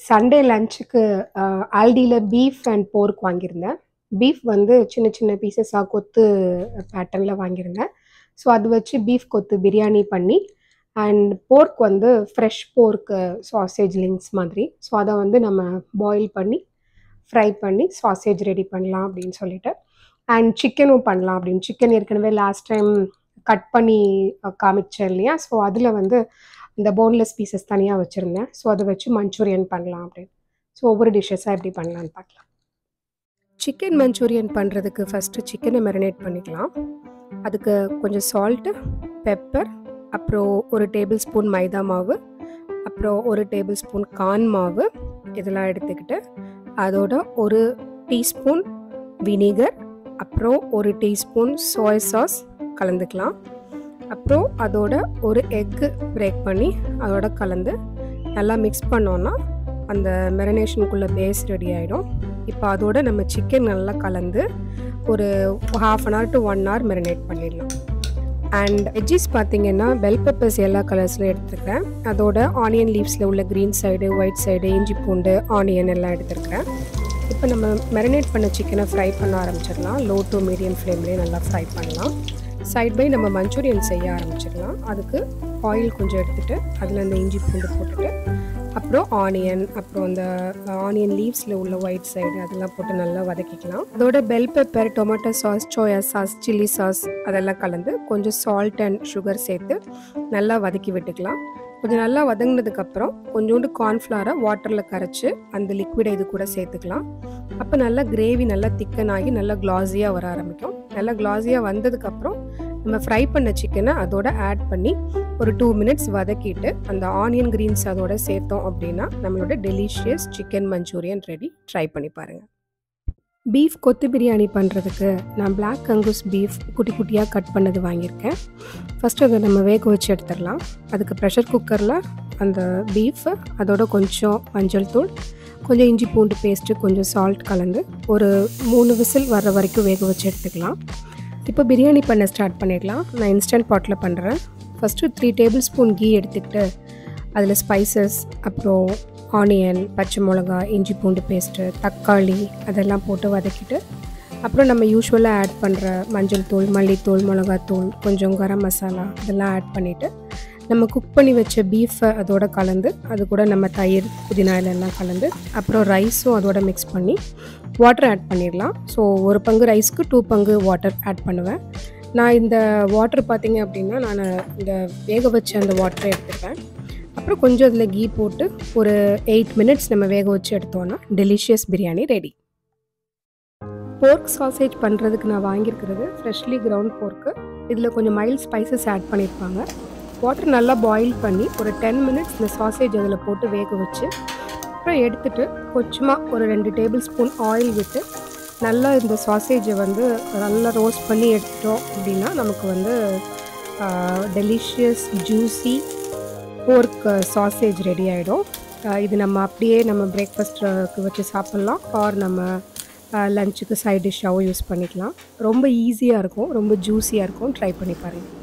Sunday லஞ்சுக்கு ஆல்டியில் beef and போர்க் வாங்கியிருந்தேன் பீஃப் வந்து சின்ன சின்ன பீசஸாக கொத்து பேட்டர்னில் வாங்கியிருந்தேன் ஸோ அது வச்சு பீஃப் கொத்து பிரியாணி பண்ணி அண்ட் போர்க் வந்து ஃப்ரெஷ் போர்க்கு சாசேஜ் லிங்க்ஸ் மாதிரி ஸோ அதை வந்து நம்ம பாயில் பண்ணி ஃப்ரை பண்ணி சாசேஜ் ரெடி பண்ணலாம் அப்படின்னு சொல்லிட்டு அண்ட் சிக்கனும் பண்ணலாம் அப்படின்னு சிக்கன் ஏற்கனவே லாஸ்ட் டைம் கட் பண்ணி அஹ், காமிச்சேன் இல்லையா ஸோ அதில் வந்து இந்த போன்லெஸ் பீசஸ் தனியாக வச்சுருந்தேன் ஸோ அதை வச்சு மஞ்சூரியன் பண்ணலாம் அப்படின்னு ஸோ ஒவ்வொரு டிஷ்ஷஸாக எப்படி பண்ணலான்னு பார்க்கலாம் சிக்கன் மஞ்சூரியன் பண்ணுறதுக்கு ஃபஸ்ட்டு சிக்கனை மெரினேட் பண்ணிக்கலாம் அதுக்கு கொஞ்சம் சால்ட்டு பெப்பர் அப்புறம் ஒரு டேபிள் ஸ்பூன் மைதா மாவு அப்புறம் ஒரு டேபிள் ஸ்பூன் கார்ன் மாவு இதெல்லாம் எடுத்துக்கிட்டு அதோட ஒரு டீஸ்பூன் வினிகர் அப்புறம் ஒரு டீஸ்பூன் சோய் சாஸ் கலந்துக்கலாம் அப்புறம் அதோட ஒரு எக்கு பிரேக் பண்ணி அதோட கலந்து நல்லா மிக்ஸ் பண்ணோன்னா அந்த மெரினேஷனுக்குள்ளே பேஸ் ரெடி ஆகிடும் இப்போ அதோட நம்ம சிக்கன் நல்லா கலந்து ஒரு half an hour to one hour marinate பண்ணிடலாம் அண்ட் வெஜ்ஜிஸ் பார்த்தீங்கன்னா பெல் பெப்பர்ஸ் எல்லா கலர்ஸ்லையும் எடுத்துருக்கேன் அதோட ஆனியன் லீவ்ஸில் உள்ள க்ரீன் சைடு ஒயிட் சைடு இஞ்சி பூண்டு ஆனியன் எல்லாம் எடுத்துருக்கேன் இப்போ நம்ம மெரினேட் பண்ண சிக்கனை ஃப்ரை பண்ண ஆரம்பிச்சிடலாம் லோ டு மீடியம் ஃப்ளேம்லேயே நல்லா ஃப்ரை பண்ணலாம் சைட் பை நம்ம மஞ்சூரியன் செய்ய ஆரம்பிச்சிடலாம் அதுக்கு ஆயில் கொஞ்சம் எடுத்துகிட்டு அதில் அந்த இஞ்சி பூண்டு போட்டுட்டு அப்புறம் ஆனியன் அப்புறம் அந்த ஆனியன் லீவ்ஸில் உள்ள ஒயிட் சைடு அதெல்லாம் போட்டு நல்லா வதக்கிக்கலாம் அதோட bell pepper tomato sauce soya sauce chilli sauce அதெல்லாம் கலந்து கொஞ்சம் சால்ட் அண்ட் சுகர் சேர்த்து நல்லா வதக்கி விட்டுக்கலாம் கொஞ்சம் நல்லா வதங்கினதுக்கப்புறம் கொஞ்சோண்டு கார்ன்ஃப்ளவரை வாட்டரில் கரைச்சி அந்த லிக்விடை இது கூட சேர்த்துக்கலாம் அப்போ நல்லா கிரேவி நல்லா திக்கன் ஆகி நல்லா கிளாஸியாக வர ஆரம்பிக்கும் நல்லா கிளாஸியாக வந்ததுக்கப்புறம் நம்ம ஃப்ரை பண்ண சிக்கனை அதோட ஆட் பண்ணி ஒரு டூ மினிட்ஸ் வதக்கிட்டு அந்த ஆனியன் கிரீன்ஸ் அதோட சேர்த்தோம் அப்படின்னா நம்மளோட delicious chicken Manchurian ready try பண்ணி பாருங்கள் பீஃப் கொத்து பிரியாணி பண்ணுறதுக்கு நான் பிளாக் அங்குஸ் பீஃப் குட்டி குட்டியாக கட் பண்ணது வாங்கியிருக்கேன் ஃபஸ்ட்டு அதை நம்ம வேக வச்சு எடுத்துடலாம் அதுக்கு ப்ரெஷர் குக்கரில் அந்த பீஃபு அதோட கொஞ்சம் மஞ்சள் தூள் கொஞ்சம் இஞ்சி பூண்டு பேஸ்ட்டு கொஞ்சம் சால்ட் கலந்து ஒரு மூணு விசில் வர்ற வரைக்கும் வேக வச்சு எடுத்துக்கலாம் இப்போ பிரியாணி பண்ண ஸ்டார்ட் பண்ணிடலாம் நான் இன்ஸ்டன்ட் பாட்டில் பண்ணுறேன் first three tablespoon ghee எடுத்துக்கிட்டு அதில் ஸ்பைசஸ் அப்புறம் ஆனியன் பச்சை மிளகா இஞ்சி பூண்டு பேஸ்ட்டு தக்காளி அதெல்லாம் போட்டு வதக்கிட்டு அப்புறம் நம்ம யூஸ்வலாக ஆட் பண்ணுற மஞ்சள் தூள் மல்லித்தூள் மிளகாத்தூள் கொஞ்சம் கரம் மசாலா இதெல்லாம் ஆட் பண்ணிவிட்டு நம்ம குக் பண்ணி வச்ச பீஃபை அதோட கலந்து அது கூட நம்ம தயிர் புதினா எல்லாம் கலந்து அப்புறம் ரைஸும் அதோட மிக்ஸ் பண்ணி வாட்டர் ஆட் பண்ணிடலாம் ஸோ ஒரு பங்கு ரைஸ்க்கு டூ பங்கு வாட்டர் ஆட் பண்ணுவேன் நான் இந்த வாட்டர் பார்த்தீங்க அப்படின்னா நான் இந்த வேக வச்ச அந்த வாட்டரை எடுத்துப்பேன் அப்புறம் கொஞ்சம் அதில் கீ போட்டு ஒரு எயிட் மினிட்ஸ் நம்ம வேக வச்சு எடுத்தோன்னா delicious biryani ready pork sausage பண்ணுறதுக்கு நான் வாங்கியிருக்கிறது ஃப்ரெஷ்லி கிரவுண்ட் போர்க்கு இதில் கொஞ்சம் மைல்ட் ஸ்பைசஸ் ஆட் பண்ணியிருப்பாங்க வாட்டர் நல்லா பாயில் பண்ணி ஒரு டென் மினிட்ஸ் இந்த சாசேஜ் அதில் போட்டு வேக வச்சு அப்புறம் எடுத்துட்டு கொஞ்சமாக ஒரு ரெண்டு டேபிள் ஸ்பூன் ஆயில் விட்டு நல்லா இந்த சாசேஜை வந்து நல்லா ரோஸ்ட் பண்ணி எடுத்துட்டோம் அப்படின்னா நமக்கு வந்து delicious juicy pork sausage ready ஆகிடும் இது நம்ம அப்படியே நம்ம பிரேக்ஃபாஸ்ட்டுக்கு வச்சு சாப்பிட்லாம் ஆர் நம்ம லஞ்சுக்கு சைட் டிஷ்ஷாகவும் யூஸ் பண்ணிக்கலாம் ரொம்ப ஈஸியாக இருக்கும் ரொம்ப ஜூஸியாக இருக்கும் ட்ரை பண்ணி பாருங்கள்